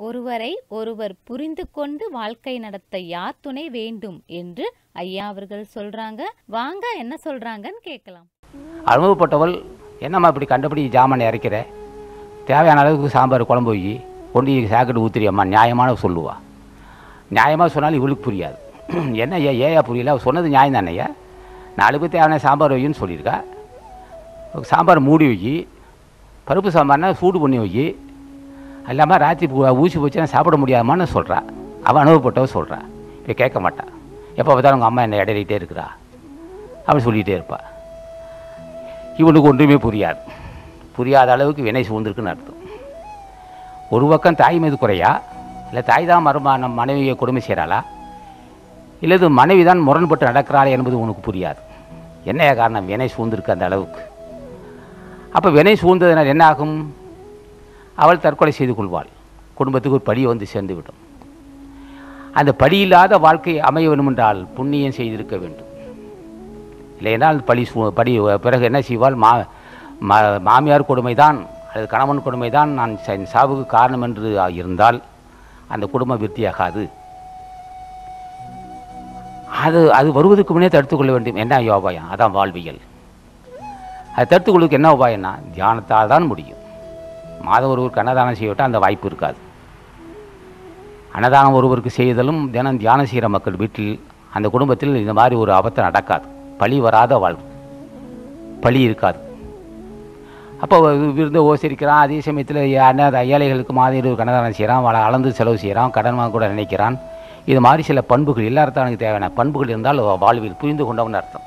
ஒருவரை ஒருவர் புரிந்து கொண்டு வாழ்க்கை நடத்த யார் துணை வேண்டும் என்று ஐயா அவர்கள் சொல்றாங்க வாங்க என்ன சொல்றாங்கன்னு கேட்கலாம் அனுபவப்பட்டவள் என்னம்மா இப்படி கண்டபடி ஜாமான் இறக்கிற தேவையான அளவுக்கு சாம்பார் குழம்பு வை கொண்டு சாக்கெட்டு ஊத்துறியம்மா நியாயமான சொல்லுவா நியாயமாக சொன்னாலும் இவளுக்கு புரியாது என்ன ஏ ஏயா புரியல அவ சொன்னது நியாயம் தானேயா நாலு பேர் தேவையான சாம்பார் வையின்னு சொல்லியிருக்கா சாம்பார் மூடி வை பருப்பு சாம்பார்னா சூடு பண்ணி வை இல்லாமல் ராத்திரி பூ- ஊசி போச்சுன்னா சாப்பிட முடியாமான்னு சொல்கிறா அவள் அனுபவப்பட்டவ சொல்கிறா இப்போ கேட்க மாட்டா எப்போ பார்த்தாலும் உங்கள் அம்மா என்னை இடையிட்டே இருக்கிறா அப்படி சொல்லிகிட்டே இருப்பாள் இவனுக்கு ஒன்றுமே புரியாது புரியாத அளவுக்கு வினை சூழ்ந்திருக்குன்னு அர்த்தம் ஒரு பக்கம் தாய் மீது குறையா இல்லை தாய் தான் மருமா நம் மனைவியை கொடுமை செய்கிறாளா இல்லது மனைவி தான் முரண்பட்டு நடக்கிறாள் என்பது உனக்கு புரியாது என்ன காரணம் வினை சூழ்ந்திருக்கு அந்த அளவுக்கு அப்போ வினை சூழ்ந்ததுனால் என்ன ஆகும் அவள் தற்கொலை செய்து கொள்வாள் குடும்பத்துக்கு ஒரு படி வந்து சேர்ந்து விடும் அந்த படி இல்லாத வாழ்க்கை அமைய வேண்டுமென்றால் புண்ணியம் செய்திருக்க வேண்டும் இல்லையென்றால் பழி சூ படி பிறகு என்ன செய்வாள் மா மா- மாமியார் கொடுமைதான் அல்லது கணவன் கொடுமைதான் நான் ச- என் சாவுக்கு காரணம் என்று இருந்தால் அந்த குடும்பம் விருத்தியாகாது அது அது வருவதற்கு முன்னே தடுத்துக் கொள்ள வேண்டும் என்ன யோபாயம் அதான் வாழ்வியல் அதை தடுத்துக் கொள்வதற்கு என்ன உபாயம்னா தியானத்தால் தான் முடியும் மாதம் ஒருவருக்கு அன்னதானம் செய்யவிட்டால் அந்த வாய்ப்பு இருக்காது அன்னதானம் ஒருவருக்கு செய்தலும் தினம் தியானம் செய்கிற மக்கள் வீட்டில் அந்த குடும்பத்தில் இந்த மாதிரி ஒரு ஆபத்து நடக்காது பழி வராத வாழ்வு பழி இருக்காது அப்போ விருந்த ஓசரிக்கிறான் அதே சமயத்தில் அன்னத ஏழைகளுக்கு மாதம் இருபது அன்னதானம் செய்கிறான் வள அளந்து செலவு செய்கிறான் கடன் வாங்க கூட நினைக்கிறான் இது மாதிரி சில பண்புகள் எல்லாத்தானுக்கு தேவையான பண்புகள் இருந்தால் அவ வாழ்வில் புரிந்து கொண்டவன் அர்த்தம்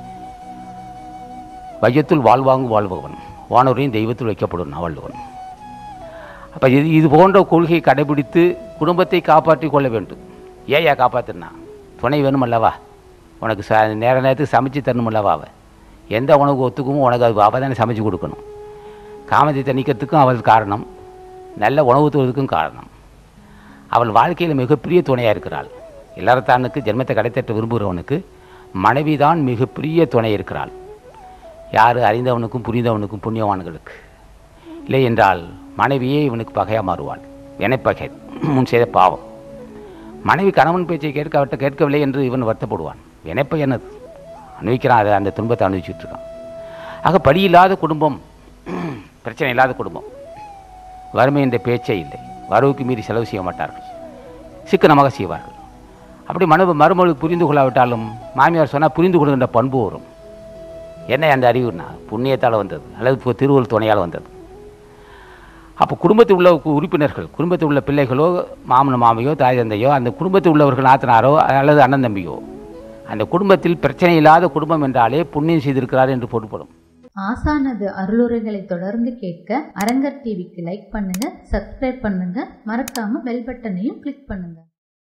வையத்துள் வாழ்வாங்கு வாழ்பவன் வானோரையும் தெய்வத்தில் வைக்கப்படும் வள்ளுவன் அப்போ இது இது போன்ற கொள்கையை கடைபிடித்து குடும்பத்தை காப்பாற்றி கொள்ள வேண்டும் ஏயா காப்பாற்றுனா துணை வேணும் அல்லவா உனக்கு ச நேர நேரத்துக்கு சமைச்சு தரணும் அல்லவா அவ எந்த உணவு ஒத்துக்குமோ உனக்கு அது அவள் தானே சமைச்சு கொடுக்கணும் காமத்தை தணிக்கிறதுக்கும் அவள் காரணம் நல்ல உணவு தருவதற்கும் காரணம் அவள் வாழ்க்கையில் மிகப்பெரிய துணையாக இருக்கிறாள் இல்லறத்தானுக்கு ஜென்மத்தை கிடைத்தட்ட விரும்புகிறவனுக்கு மனைவி தான் மிகப்பெரிய துணை இருக்கிறாள் யார் அறிந்தவனுக்கும் புரிந்தவனுக்கும் புண்ணியவான்களுக்கு இல்லை என்றால் மனைவியே இவனுக்கு பகையாக மாறுவாள் வினைப்பகை முன் செய்த பாவம் மனைவி கணவன் பேச்சை கேட்க அவட்ட கேட்கவில்லை என்று இவன் வருத்தப்படுவான் வினைப்பை என்னது அனுபவிக்கிறான் அதை அந்த துன்பத்தை அனுபவிச்சுட்டு இருக்கான் ஆக படி இல்லாத குடும்பம் பிரச்சனை இல்லாத குடும்பம் வறுமை என்ற பேச்சே இல்லை வரவுக்கு மீறி செலவு செய்ய மாட்டார்கள் சிக்கனமாக செய்வார்கள் அப்படி மனு மருமகளுக்கு புரிந்து கொள்ளாவிட்டாலும் மாமியார் சொன்னால் புரிந்து கொள்கின்ற பண்பு வரும் என்ன அந்த அறிவுனா புண்ணியத்தால் வந்தது அல்லது இப்போ திருவள்ளுவர் துணையால் வந்தது அப்போ குடும்பத்தில் உள்ள கு- உறுப்பினர்கள் குடும்பத்தில் உள்ள பிள்ளைகளோ மாமன் மாமையோ தாய் தந்தையோ அந்த குடும்பத்தில் உள்ளவர்கள் நாத்தனாரோ அல்லது அண்ணன் தம்பியோ அந்த குடும்பத்தில் பிரச்சனை இல்லாத குடும்பம் என்றாலே புண்ணியம் செய்திருக்கிறார் என்று பொருட்படும் ஆசானது அருளுரைகளை தொடர்ந்து கேட்க அரங்கர் டிவிக்கு லைக் பண்ணுங்க சப்ஸ்கிரைப் பண்ணுங்க மறக்காம பெல் பட்டனையும் கிளிக் பண்ணுங்க